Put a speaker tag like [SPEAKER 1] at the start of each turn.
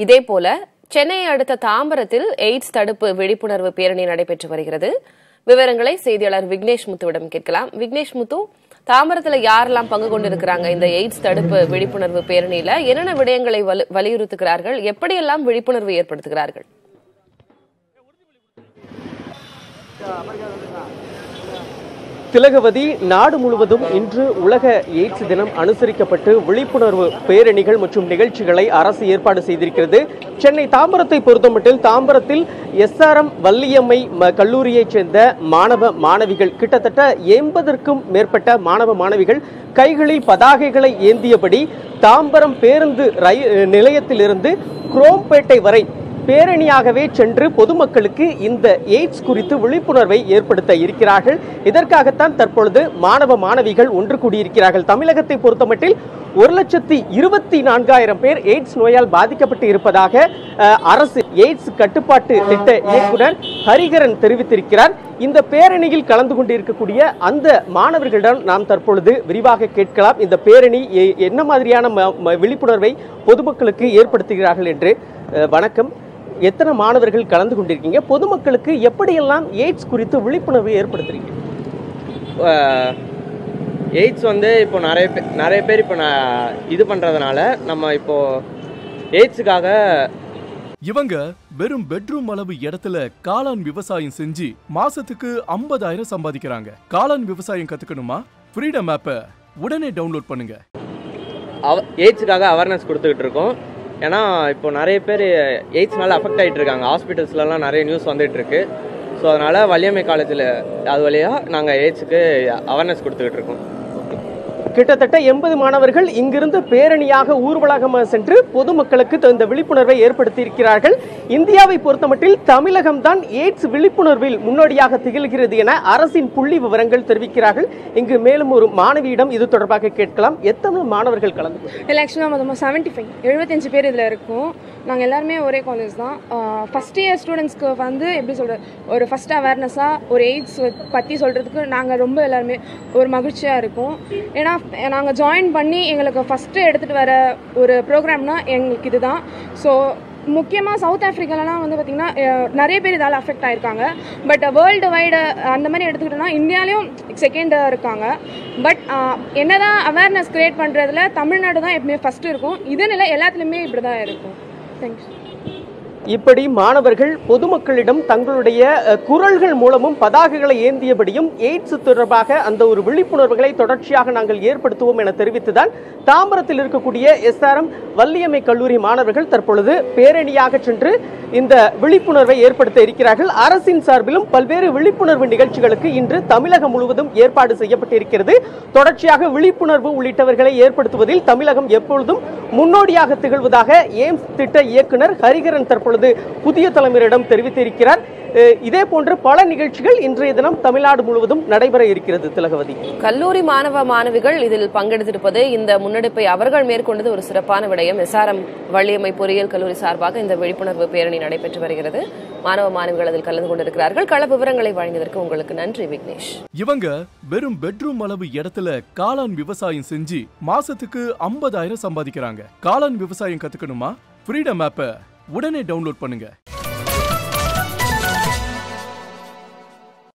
[SPEAKER 1] இதேபோல சென்னையை அடுத்த தாம்பரத்தில் எய்ட்ஸ் தடுப்பு விழிப்புணர்வு பேரணி நடைபெற்று வருகிறது விவரங்களை செய்தியாளர் விக்னேஷ் முத்துவிடம் கேட்கலாம் விக்னேஷ் முத்து தாம்பரத்துல யாரெல்லாம் பங்கு கொண்டிருக்கிறாங்க இந்த எய்ட்ஸ் தடுப்பு விழிப்புணர்வு பேரணியில என்னென்ன விடயங்களை வலு- வலியுறுத்துகிறார்கள் எப்படியெல்லாம் விழிப்புணர்வு ஏற்படுத்துகிறார்கள்
[SPEAKER 2] திலகவதி நாடு முழுவதும் இன்று உலக எய்ட்ஸ் தினம் அனுசரிக்கப்பட்டு விழிப்புணர்வு பேரணிகள் மற்றும் நிகழ்ச்சிகளை அரசு ஏற்பாடு செய்திருக்கிறது சென்னை தாம்பரத்தை பொறுத்தமட்டில் தாம்பரத்தில் எஸ்ஆர்எம் வள்ளியம்மை ம- கல்லூரியைச் சேர்ந்த மாணவ மாணவிகள் கிட்டத்தட்ட எண்பதற்கும் மேற்பட்ட மாணவ மாணவிகள் கைகளில் பதாகைகளை ஏந்தியபடி தாம்பரம் பேருந்து ரயில் நிலையத்திலிருந்து குரோம்பேட்டை வரை பேரணியாகவே சென்று பொதுமக்களுக்கு இந்த எய்ட்ஸ் குறித்து விழிப்புணர்வை ஏற்படுத்த இருக்கிறார்கள் இதற்காகத்தான் தற்பொழுது மாணவ மாணவிகள் ஒன்று கூடியிருக்கிறார்கள் தமிழகத்தை பொறுத்தமட்டில் ஒரு லட்சத்தி இருபத்தி நான்காயிரம் பேர் எய்ட்ஸ் நோயால் பாதிக்கப்பட்டு இருப்பதாக அஹ், அரசு எய்ட்ஸ் கட்டுப்பாட்டு திட்ட இயக்குனர் ஹரிகரன் தெரிவித்திருக்கிறார் இந்த பேரணியில் கலந்து கொண்டிருக்கக்கூடிய அந்த மாணவர்களிடம் நாம் தற்பொழுது விரிவாக கேட்கலாம் இந்த பேரணி எ- என்ன மாதிரியான ம- ம- விழிப்புணர்வை பொதுமக்களுக்கு ஏற்படுத்துகிறார்கள் என்று அஹ், வணக்கம் எத்தனை மாணவர்கள் கலந்து கொண்டிருக்கீங்க பொதுமக்களுக்கு எப்படியெல்லாம் எய்ட்ஸ் குறித்து விழிப்புணர்வு ஏற்படுத்துறீங்க
[SPEAKER 3] எய்ட்ஸ் வந்து இப்போ நிறைய பேர் நிறைய பேர் இப்போ நான் இது பண்ணுறதுனால நம்ம இப்போ எய்ட்ஸுக்காக
[SPEAKER 4] இவங்க வெறும் பெட்ரூம் அளவு இடத்துல காளான் விவசாயம் செஞ்சு மாசத்துக்கு 50000 சம்பாதிக்கிறாங்க காளான் விவசாயம் கத்துக்கணுமா ஃப்ரீடம் ஆப்பை உடனே டவுன்லோட் பண்ணுங்க
[SPEAKER 3] அவ எய்ட்ஸுக்காக அவேர்னஸ் கொடுத்துக்கிட்டு இருக்கோம் ஏன்னா இப்போ நிறைய பேர் எய்ட்ஸ்னால அஃபெக்ட் ஆகிட்டு இருக்காங்க ஹாஸ்பிட்டல்ஸ்லலாம் நிறைய நியூஸ் வந்துட்டு இருக்கு ஸோ அதனால் வலியம்மை காலேஜில் அது வழியாக நாங்கள் எய்ட்ஸுக்கு அவேர்னஸ் கொடுத்துக்கிட்டு இருக்கோம்
[SPEAKER 2] கிட்டத்தட்ட எண்பது மாணவர்கள் இங்கிருந்து பேரணியாக ஊர்வலகமாக சென்று பொதுமக்களுக்கு த- இந்த விழிப்புணர்வை ஏற்படுத்தி இருக்கிறார்கள் இந்தியாவை பொறுத்தமட்டில் தமிழகம் தான் எய்ட்ஸ் விழிப்புணர்வில் முன்னோடியாக திகழ்கிறது என அரசின் புள்ளி விவரங்கள் தெரிவிக்கிறார்கள் இங்கு மேலும் ஒரு மாணவியிடம் இது தொடர்பாக கேட்கலாம் எத்தனை மாணவர்கள் கலந்து கொண்டார்கள்?
[SPEAKER 5] இல்லை ஆக்சுவலாக மொத்தமாக செவன்ட்டி ஃபைவ் எழுபத்தஞ்சு பேர் இதில் இருக்கோம் நாங்கள் எல்லாருமே ஒரே காலேஜ் தான் ஃபஸ்ட் இயர் ஸ்டூடெண்ட்ஸ்க்கு வந்து எப்படி சொல்கிறது ஒரு ஃபஸ்ட் அவேர்னஸாக ஒரு எய்ட்ஸ் பற்றி சொல்கிறதுக்கு நாங்கள் ரொம்ப எல்லாருமே ஒரு மகிழ்ச்சியாக இருக்கோம் ஏன்னா நாங்கள் ஜாயின் பண்ணி எங்களுக்கு ஃபஸ்ட்டு எடுத்துகிட்டு வர ஒரு ப்ரோக்ராம்னா எங்களுக்கு இதுதான் ஸோ முக்கியமாக சவுத் ஆஃப்ரிக்காலலாம் வந்து பார்த்திங்கன்னா அஹ், நிறைய பேர் இதால் அஃபெக்ட் ஆயிருக்காங்க பட் வேர்ல்டு வைடு அந்த மாதிரி எடுத்துக்கிட்டோம்னா இந்தியாலையும் செகண்டாக இருக்காங்க பட் என்னதான் அவேர்னஸ் கிரியேட் பண்ணுறதுல தமிழ்நாடு தான் எப்பவுமே ஃபஸ்ட்டு இருக்கும் இது நிலை எல்லாத்துலேயுமே இப்படி தான் இருக்கும் தேங்க்ஸ்
[SPEAKER 2] இப்படி மாணவர்கள் பொதுமக்களிடம் தங்களுடைய அஹ், குரல்கள் மூலமும் பதாகைகளை ஏந்தியபடியும் எய்ட்ஸ் தொடர்பாக அந்த ஒரு விழிப்புணர்வுகளை தொடர்ச்சியாக நாங்கள் ஏற்படுத்துவோம் என தெரிவித்துதான் தாம்பரத்தில் இருக்கக்கூடிய எஸ்ஆர்எம் வள்ளியம்மை கல்லூரி மாணவர்கள் தற்பொழுது பேரணியாக சென்று இந்த விழிப்புணர்வை ஏற்படுத்த இருக்கிறார்கள் அரசின் சார்பிலும் பல்வேறு விழிப்புணர்வு நிகழ்ச்சிகளுக்கு இன்று தமிழகம் முழுவதும் ஏற்பாடு செய்யப்பட்டிருக்கிறது தொடர்ச்சியாக விழிப்புணர்வு உள்ளிட்டவர்களை ஏற்படுத்துவதில் தமிழகம் எப்பொழுதும் முன்னோடியாக திகழ்வதாக எய்ம்ஸ் திட்ட இயக்குனர் ஹரிகரன் தற்பொழுது புதிய தலைமையிடம் தெரிவித்திருக்கிறார் அஹ், இதே போன்று பல நிகழ்ச்சிகள் இன்றைய தினம் தமிழ்நாடு முழுவதும் நடைபெற இருக்கிறது திலகவதி
[SPEAKER 1] கல்லூரி மாணவ மாணவிகள் இதில் பங்கெடுத்திருப்பது இந்த முன்னெடுப்பை அவர்கள் மேற்கொண்டது ஒரு சிறப்பான விடயம் எஸ்ஆர்எம் வள்ளியம்மை பொறியியல் கல்லூரி சார்பாக இந்த விழிப்புணர்வு பேரணி நடைபெற்று வருகிறது மாணவ மாணவிகள் அதில் கலந்து கொண்டிருக்கிறார்கள் கள விவரங்களை வழங்கியதற்கு உங்களுக்கு நன்றி விக்னேஷ்
[SPEAKER 4] இவங்க வெறும் பெட்ரூம் அளவு இடத்துல காளான் விவசாயம் செஞ்சு மாசத்துக்கு 50000 சம்பாதிக்கிறாங்க காளான் விவசாயம் கத்துக்கணுமா ஃப்ரீடம் ஆப்பை உடனே டவுன்லோட் பண்ணுங்க